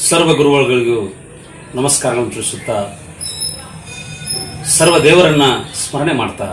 ಸರ್ವ ಗುರುಗಳಿಗೂ ನಮಸ್ಕಾರಗಳನ್ನು ತಿಳಿಸುತ್ತಾ ಸರ್ವ ದೇವರನ್ನ ಸ್ಮರಣೆ ಮಾಡ್ತಾ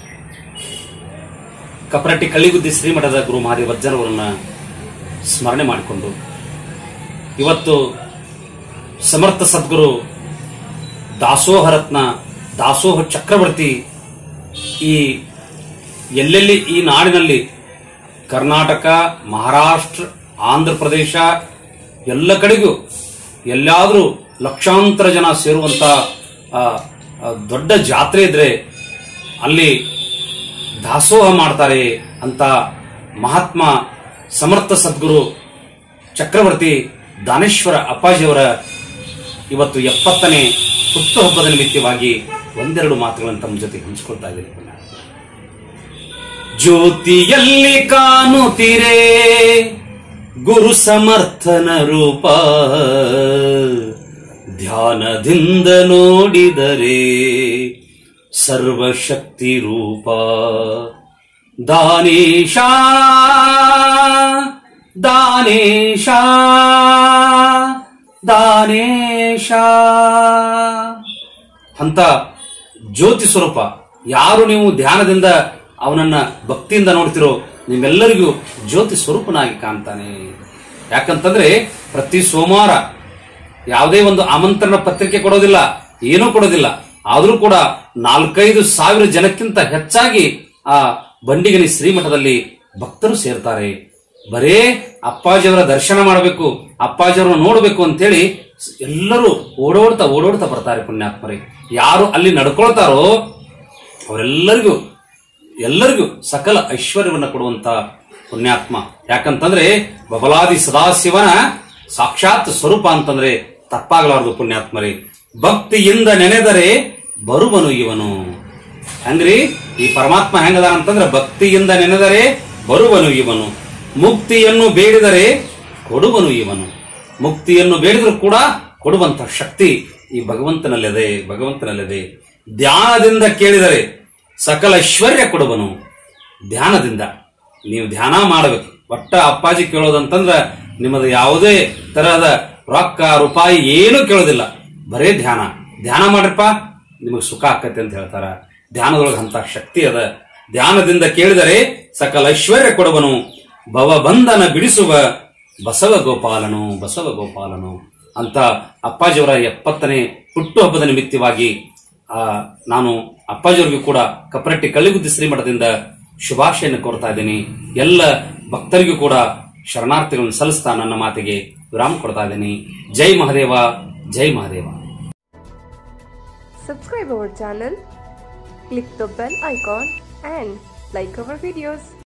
ಕಪರಟ್ಟಿ ಕಳ್ಳಿಗುದ್ದಿ ಶ್ರೀಮಠದ ಗುರು ಮಹಾದೇವ ಅಜ್ಜನವರನ್ನ ಸ್ಮರಣೆ ಮಾಡಿಕೊಂಡು ಇವತ್ತು ಸಮರ್ಥ ಸದ್ಗುರು ದಾಸೋಹ ರತ್ನ ದಾಸೋಹ ಚಕ್ರವರ್ತಿ ಈ ಎಲ್ಲೆಲ್ಲಿ ಈ ನಾಡಿನಲ್ಲಿ ಕರ್ನಾಟಕ ಮಹಾರಾಷ್ಟ್ರ ಆಂಧ್ರ ಪ್ರದೇಶ ಎಲ್ಲ ಕಡೆಗೂ ಎಲ್ಲಾದರೂ ಲಕ್ಷಾಂತರ ಜನ ಸೇರುವಂತ ಆ, ಆ, ದೊಡ್ಡ ಜಾತ್ರೆ ಇದ್ರೆ ಅಲ್ಲಿ ದಾಸೋಹ ಮಾಡ್ತಾರೆ ಅಂತ ಮಹಾತ್ಮ ಸಮರ್ಥ ಸದ್ಗುರು ಚಕ್ರವರ್ತಿ ದಾನೇಶ್ವರ ಅಪ್ಪಾಜಿಯವರ ಇವತ್ತು ಎಪ್ಪತ್ತನೇ ಹುಟ್ಟುಹಬ್ಬದ ನಿಮಿತ್ತವಾಗಿ ಒಂದೆರಡು ಮಾತುಗಳನ್ನು ತಮ್ಮ ಜೊತೆ ಹಂಚಿಕೊಳ್ತಾ ಇದ್ದೀನಿ ಪುಣ್ಯ. ಜ್ಯೋತಿಯಲ್ಲಿ ಕಾಣುತ್ತೀರೇ ಗುರು ಸಮರ್ಥನ ರೂಪ ಧ್ಯಾನದಿಂದ ನೋಡಿದರೆ ಸರ್ವಶಕ್ತಿ ರೂಪ ದಾನೇಶ ದಾನೇಶ ದಾನೇಶ ಅಂತ ಜ್ಯೋತಿ ಸ್ವರೂಪ ಯಾರು ನೀವು ಧ್ಯಾನದಿಂದ ಅವನನ್ನ ಭಕ್ತಿಯಿಂದ ನೋಡ್ತಿರೋ ನಿಮ್ಮೆಲ್ಲರಿಗೂ ಜ್ಯೋತಿ ಸ್ವರೂಪನಾಗಿ ಕಾಣ್ತಾನೆ ಯಾಕಂತಂದ್ರೆ ಪ್ರತಿ ಸೋಮವಾರ ಯಾವುದೇ ಒಂದು ಆಮಂತ್ರಣ ಪತ್ರಿಕೆ ಕೊಡೋದಿಲ್ಲ ಏನೂ ಕೊಡೋದಿಲ್ಲ ಆದರೂ ಕೂಡ ನಾಲ್ಕೈದು ಸಾವಿರ ಜನಕ್ಕಿಂತ ಹೆಚ್ಚಾಗಿ ಆ ಬಂಡಿಗನಿ ಶ್ರೀಮಠದಲ್ಲಿ ಭಕ್ತರು ಸೇರ್ತಾರೆ ಬರೇ ಅಪ್ಪಾಜಿಯವರ ದರ್ಶನ ಮಾಡಬೇಕು ಅಪ್ಪಾಜಿಯವರನ್ನ ನೋಡಬೇಕು ಅಂತೇಳಿ ಎಲ್ಲರೂ ಓಡೋಡ್ತಾ ಓಡೋಡ್ತಾ ಬರ್ತಾರೆ ಪುಣ್ಯಾತ್ಮರೇ ಯಾರು ಅಲ್ಲಿ ನಡ್ಕೊಳ್ತಾರೋ ಅವರೆಲ್ಲರಿಗೂ ಎಲ್ಲರಿಗೂ ಸಕಲ ಐಶ್ವರ್ಯವನ್ನ ಕೊಡುವಂತ ಪುಣ್ಯಾತ್ಮ ಯಾಕಂತಂದ್ರೆ ಬಬಲಾದಿ ಸದಾಶಿವನ ಸಾಕ್ಷಾತ್ ಸ್ವರೂಪ ಅಂತಂದ್ರೆ ತಪ್ಪಾಗಲಾರದು ಪುಣ್ಯಾತ್ಮರೇ ಭಕ್ತಿಯಿಂದ ನೆನೆದರೆ ಬರುವನು ಇವನು ಹೆಂಗ್ರಿ ಈ ಪರಮಾತ್ಮ ಹೆಂಗದ ಅಂತಂದ್ರೆ ಭಕ್ತಿಯಿಂದ ನೆನೆದರೆ ಬರುವನು ಇವನು ಮುಕ್ತಿಯನ್ನು ಬೇಡಿದರೆ ಕೊಡುವನು ಇವನು ಮುಕ್ತಿಯನ್ನು ಬೇಡಿದರೂ ಕೂಡ ಕೊಡುವಂತ ಶಕ್ತಿ ಈ ಭಗವಂತನಲ್ಲಿದೆ ಭಗವಂತನಲ್ಲಿದೆ ಧ್ಯಾನದಿಂದ ಕೇಳಿದರೆ ಸಕಲ ಐಶ್ವರ್ಯ ಕೊಡುವನು ಧ್ಯಾನದಿಂದ ನೀವು ಧ್ಯಾನ ಮಾಡಬೇಕು ಒಟ್ಟ ಅಪ್ಪಾಜಿ ಕೇಳೋದಂತಂದ್ರ ನಿಮ್ಮದು ಯಾವುದೇ ತರಹದ ರೊಕ್ಕ ರೂಪಾಯಿ ಏನೂ ಕೇಳೋದಿಲ್ಲ ಬರೇ ಧ್ಯಾನ ಧ್ಯಾನ ಮಾಡ್ರಪ್ಪ ನಿಮಗೆ ಸುಖ ಆಕತ್ತೆ ಅಂತ ಹೇಳ್ತಾರ ಧ್ಯಾನದೊಳಗೆ ಅಂತ ಶಕ್ತಿ ಅದ ಧ್ಯಾನದಿಂದ ಕೇಳಿದರೆ ಸಕಲ ಐಶ್ವರ್ಯ ಕೊಡುವನು ಭವಬಂಧನ ಬಿಡಿಸುವ ಬಸವ ಗೋಪಾಲನು ಬಸವ ಗೋಪಾಲನು ಅಂತ ಅಪ್ಪಾಜಿಯವರ ಎಪ್ಪತ್ತನೇ ಹುಟ್ಟುಹಬ್ಬದ ನಿಮಿತ್ತವಾಗಿ ಆ, ನಾನು ಅಪ್ಪಾಜಿಯವರಿಗೂ ಕೂಡ ಕಪ್ಪರಟ್ಟಿ ಕಳ್ಳಿಗುದ್ದಿ ಶ್ರೀಮಠದಿಂದ ಶುಭಾಶಯನ್ನು ಕೋರ್ತಾ ಇದ್ದೀನಿ ಎಲ್ಲ ಭಕ್ತರಿಗೂ ಕೂಡ ಶರಣಾರ್ಥಿಗಳನ್ನು ಸಲ್ಲಿಸ್ತಾ ನನ್ನ ಮಾತಿಗೆ ವಿರಾಮ ಕೊಡ್ತಾ ಇದ್ದೀನಿ ಜೈ ಮಹದೇವ ಜೈ Mahadeva Subscribe our channel, click the bell icon and like our videos.